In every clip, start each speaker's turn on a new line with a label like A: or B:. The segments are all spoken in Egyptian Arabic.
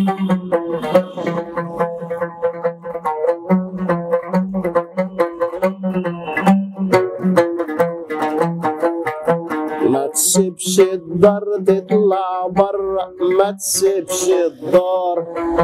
A: ما تسيبش الدار تطلع برا ما تسيبش الدار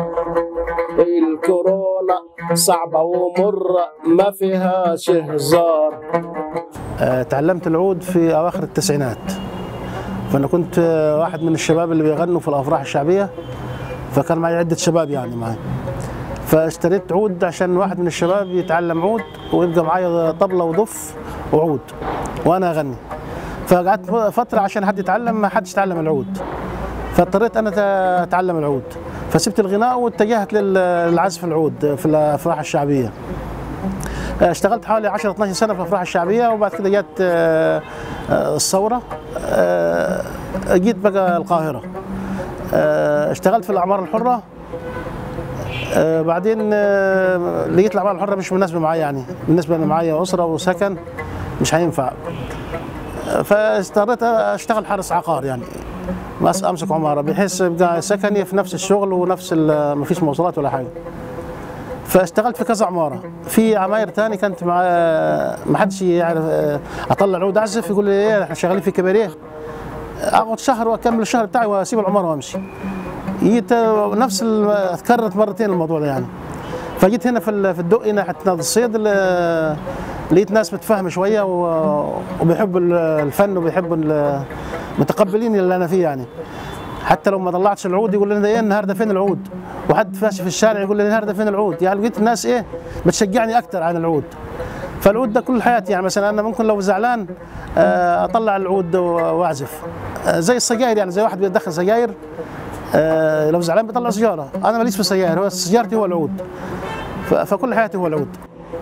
A: الكورونا صعبة ومرة ما فيهاش هزار
B: آه، تعلمت العود في اواخر التسعينات فانا كنت آه، واحد من الشباب اللي بيغنوا في الافراح الشعبيه فكان معي عده شباب يعني معي فاشتريت عود عشان واحد من الشباب يتعلم عود ويبقى معايا طبله وضف وعود وانا اغني فقعدت فتره عشان حد يتعلم ما حدش يتعلم العود فاضطريت انا اتعلم العود فسبت الغناء واتجهت للعزف العود في الافراح الشعبيه اشتغلت حوالي 10 12 سنه في الافراح الشعبيه وبعد كده جت آه، آه، الثوره آه، جيت بقى القاهره آه، اشتغلت في الاعمار الحره آه، بعدين آه، لقيت الاعمار الحره مش مناسبه معايا يعني بالنسبه انا معايا اسره وسكن مش هينفع آه، فاضطريت اشتغل حارس عقار يعني بس امسك عماره بحيث يبقى سكني في نفس الشغل ونفس ال- ما فيش مواصلات ولا حاجه فاشتغلت في كذا عماره في عماير تاني كانت مع ما حدش يعرف آه، اطلع عود اعزف يقول لي ايه احنا شغالين في كباريه اقعد شهر واكمل الشهر بتاعي واسيب العماره وامشي جيت آه، نفس ال- اتكررت مرتين الموضوع ده يعني فجيت هنا في ال- في الدقي ناحيه نادي الصيد ال- لقيت ناس متفاهمه شويه و- وبيحبوا ال- الفن وبيحبوا ال- متقبلين اللي انا فيه يعني حتى لو ما طلعتش العود يقول لنا ايه النهارده فين العود وحد ماشي في الشارع يقول لي النهارده فين العود يعني لقيت الناس ايه بتشجعني اكتر عن العود فالعود ده كل حياتي يعني مثلا انا ممكن لو زعلان آه، اطلع العود و- واعزف آه، زي السجاير يعني زي واحد بيدخن سجاير آه، لو زعلان بيطلع سيجاره انا ماليش في السجاير هو سيجارتي هو العود ف- فكل حياتي هو العود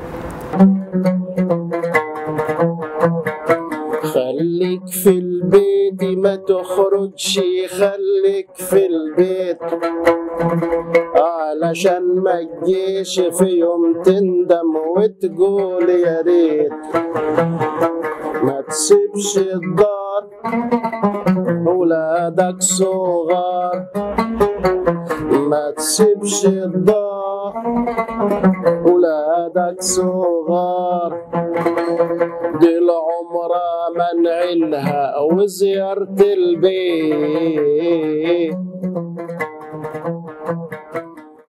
A: خليك في البيت ما تخرجش خليك في البيت علشان ما تجيش في يوم تندم وتقول يا ريت ما تسيبش الدار ولادك صغار ما تسيبش الدار ولادك صغار دي العمرة منعينها وزيارة البيت